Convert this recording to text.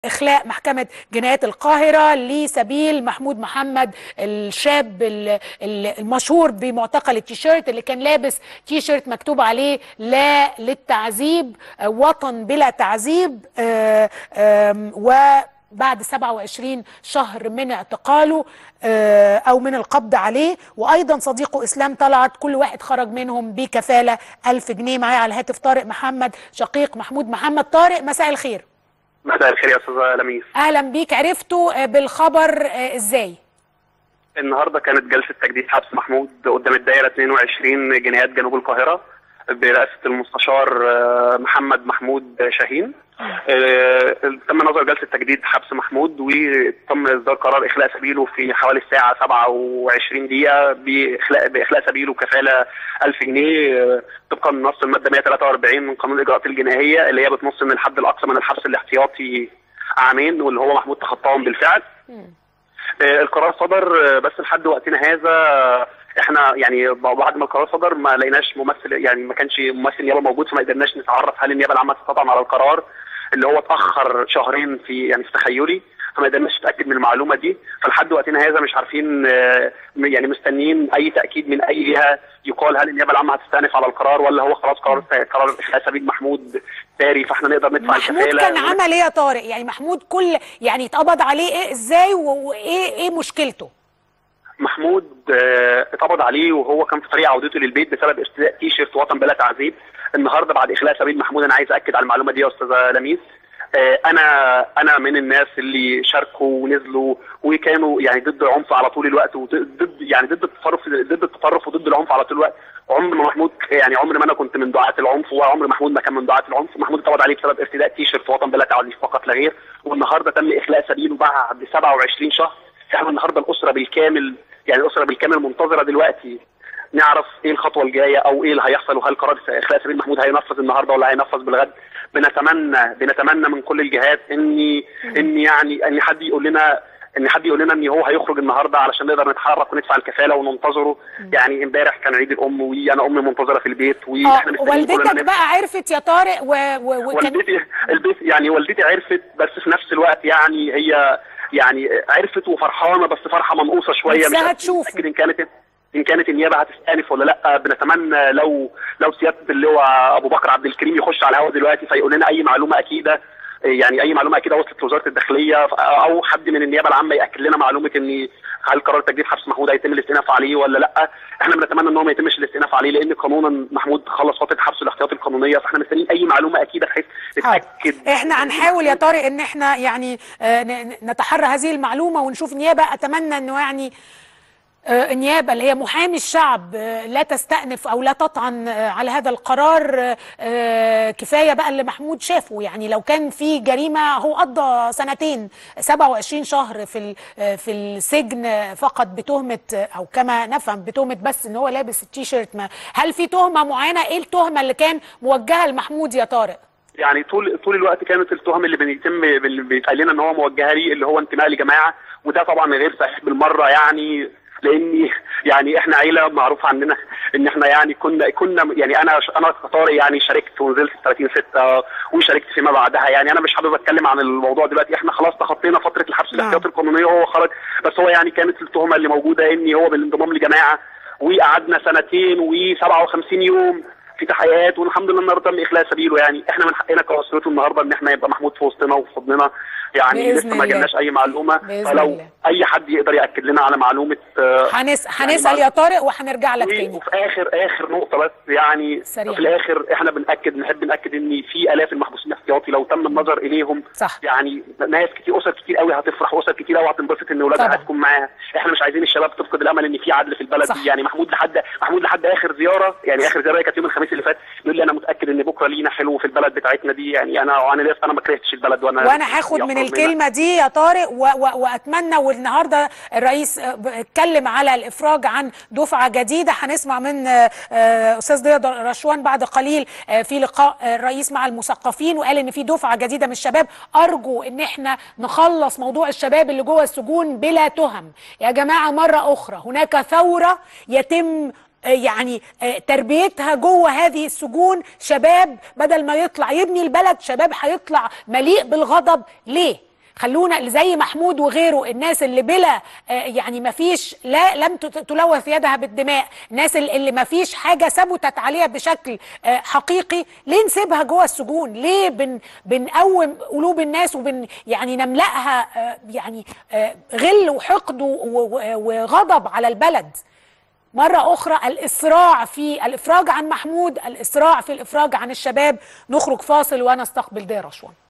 إخلاء محكمة جنايات القاهرة لسبيل محمود محمد الشاب المشهور بمعتقل التيشيرت اللي كان لابس تيشيرت مكتوب عليه لا للتعذيب وطن بلا تعذيب وبعد 27 شهر من اعتقاله أو من القبض عليه وأيضا صديقه إسلام طلعت كل واحد خرج منهم بكفالة ألف جنيه معايا على الهاتف طارق محمد شقيق محمود محمد طارق مساء الخير مساء الخير يا استاذه لميس اهلا بيك عرفتوا بالخبر ازاي النهارده كانت جلسه تجديد حبس محمود قدام الدائره 22 جنايات جنوب القاهره برئاسه المستشار محمد محمود شاهين تم نظر جلسه تجديد حبس محمود وتم اصدار قرار اخلاء سبيله في حوالي الساعه 27 دقيقه باخلاء باخلاء سبيله كفاله 1000 جنيه طبقا لنص الماده 143 من قانون الاجراءات الجنائيه اللي هي بتنص ان الحد الاقصى من الحبس الاحتياطي عامين واللي هو محمود تخطاهم بالفعل. القرار صدر بس لحد وقتنا هذا احنا يعني بعد ما القرار صدر ما لقيناش ممثل يعني ما كانش ممثل نيابه موجود فما قدرناش نتعرف هل النيابه العامه تستطعم على القرار اللي هو اتاخر شهرين في يعني في تخيلي فما قدرناش نتاكد من المعلومه دي فلحد وقتنا هذا مش عارفين يعني مستنيين اي تاكيد من اي جهه يقال هل النيابه العامه هتستأنف على القرار ولا هو خلاص قرار قرار اخلاء سبيل محمود ساري فاحنا نقدر ندفع محمود الكفاله كان عمل ايه يا طارق يعني محمود كل يعني اتقبض عليه ايه ازاي وايه ايه مشكلته محمود اتقبض عليه وهو كان في طريق عودته للبيت بسبب ارتداء تي شيرت وطن بلا تعذيب النهارده بعد اخلاء سبيل محمود انا عايز اكد على المعلومه دي يا استاذه لميس انا انا من الناس اللي شاركوا ونزلوا وكانوا يعني ضد العنف على طول الوقت وضد يعني ضد التطرف ضد التطرف وضد العنف على طول الوقت عمر ما محمود يعني عمر ما انا كنت من دعاة العنف وعمر محمود ما كان من دعاة العنف محمود اتقبض عليه بسبب ارتداء تي شيرت وطن بلا تعذيب فقط لا غير والنهارده تم اخلاء سبيله بعد 27 شهر احنا النهارده الاسره بالكامل يعني الاسره بالكامل منتظره دلوقتي نعرف ايه الخطوه الجايه او ايه اللي هيحصل وهل قرار اخلاء سبيل محمود هينفذ النهارده ولا هينفذ بالغد بنتمنى بنتمنى من كل الجهات ان ان يعني ان حد يقول لنا ان حد يقول لنا ان هو هيخرج النهارده علشان نقدر نتحرك وندفع الكفاله وننتظره يعني امبارح كان عيد الام وانا امي منتظره في البيت واحنا والدتك بقى عرفت يا طارق و... و... وكان والدتي البيت يعني والدتي عرفت بس في نفس الوقت يعني هي يعني عرفت وفرحانه بس فرحه منقوصه شويه مش هتشوف ان كانت ان كانت النيابه هتستأنف ولا لا بنتمنى لو لو سياده اللواء ابو بكر عبد الكريم يخش على الهواء دلوقتي فيقول لنا اي معلومه اكيده يعني اي معلومه اكيده وصلت لوزاره الداخليه او حد من النيابه العامه ياكد لنا معلومه ان هل قرار تجديد حبس محمود هيتم الاستئناف عليه ولا لا احنا بنتمنى ان هو ما يتمش الاستئناف عليه لان قانونا محمود خلص فتره حبسه الاحتياطي القانونيه فاحنا مستنيين اي معلومه اكيده بحيث نتاكد احنا هنحاول يا طارق ان احنا يعني نتحرى هذه المعلومه ونشوف نيابه اتمنى انه يعني النيابة اللي هي محامي الشعب لا تستأنف أو لا تطعن على هذا القرار كفاية بقى اللي محمود شافه يعني لو كان في جريمة هو قضى سنتين 27 شهر في في السجن فقط بتهمة أو كما نفهم بتهمة بس إن هو لابس التيشيرت ما هل في تهمة معينة إيه التهمة اللي كان موجهة لمحمود يا طارق؟ يعني طول طول الوقت كانت التهم اللي بيتم اللي بيتقال لنا ان هو موجهه لي اللي هو انتماء لجماعه وده طبعا غير صحيح بالمره يعني لاني يعني احنا عيله معروف عننا ان احنا يعني كنا كنا يعني انا انا كطارق يعني شاركت ونزلت 30 6 وشاركت فيما بعدها يعني انا مش حابب اتكلم عن الموضوع دلوقتي احنا خلاص تخطينا فتره الحبس الاحتياطي القانونيه وهو خرج بس هو يعني كانت التهمه اللي موجوده ان هو بالانضمام لجماعه وقعدنا سنتين و57 يوم في تحقيقات والحمد لله النهارده تم اخلاء سبيله يعني احنا من حقنا كاسرته النهارده ان احنا يبقى محمود في وسطنا وفي حضننا يعني لسه ما جالناش اي معلومه فلو الله. اي حد يقدر ياكد لنا على معلومه هنس... هنسال يعني يا طارق وهنرجع لك تاني وفي اخر اخر نقطه بس يعني سريع. في الاخر احنا بناكد نحب ناكد ان في الاف المحبوسين احتياطي لو تم النظر اليهم صح. يعني ناس كتير اسر كتير قوي هتفرح واسر كتير قوي هتنبسط ان اولادها هتكون معاها احنا مش عايزين الشباب تفقد الامل ان في عدل في البلد صح. دي يعني محمود لحد محمود لحد اخر زياره يعني اخر زياره كانت يوم الخميس اللي فات بيقول لي انا متاكد ان بكره لينا حلو في البلد بتاعتنا دي يعني انا انا انا ما كرهتش البلد وانا وانا هاخد من الكلمه دي يا طارق و و واتمنى والنهارده الرئيس اتكلم على الافراج عن دفعه جديده هنسمع من استاذ ضياء رشوان بعد قليل في لقاء الرئيس مع المثقفين وقال ان في دفعه جديده من الشباب ارجو ان احنا نخلص موضوع الشباب اللي جوه السجون بلا تهم يا جماعه مره اخرى هناك ثوره يتم يعني تربيتها جوه هذه السجون شباب بدل ما يطلع يبني البلد شباب هيطلع مليء بالغضب ليه خلونا اللي زي محمود وغيره الناس اللي بلا آه، يعني ما فيش لا لم تت- تلوث يدها بالدماء الناس اللي- اللي ما فيش حاجه ثبتت عليها بشكل آه، حقيقي ليه نسيبها جوه السجون ليه بن بنقوم قلوب الناس وبن يعني نملأها آه، يعني آه، غل وحقد و- و- وغضب على البلد مرة أخرى الإسراع في الإفراج عن محمود الإسراع في الإفراج عن الشباب نخرج فاصل ونستقبل دير رشوان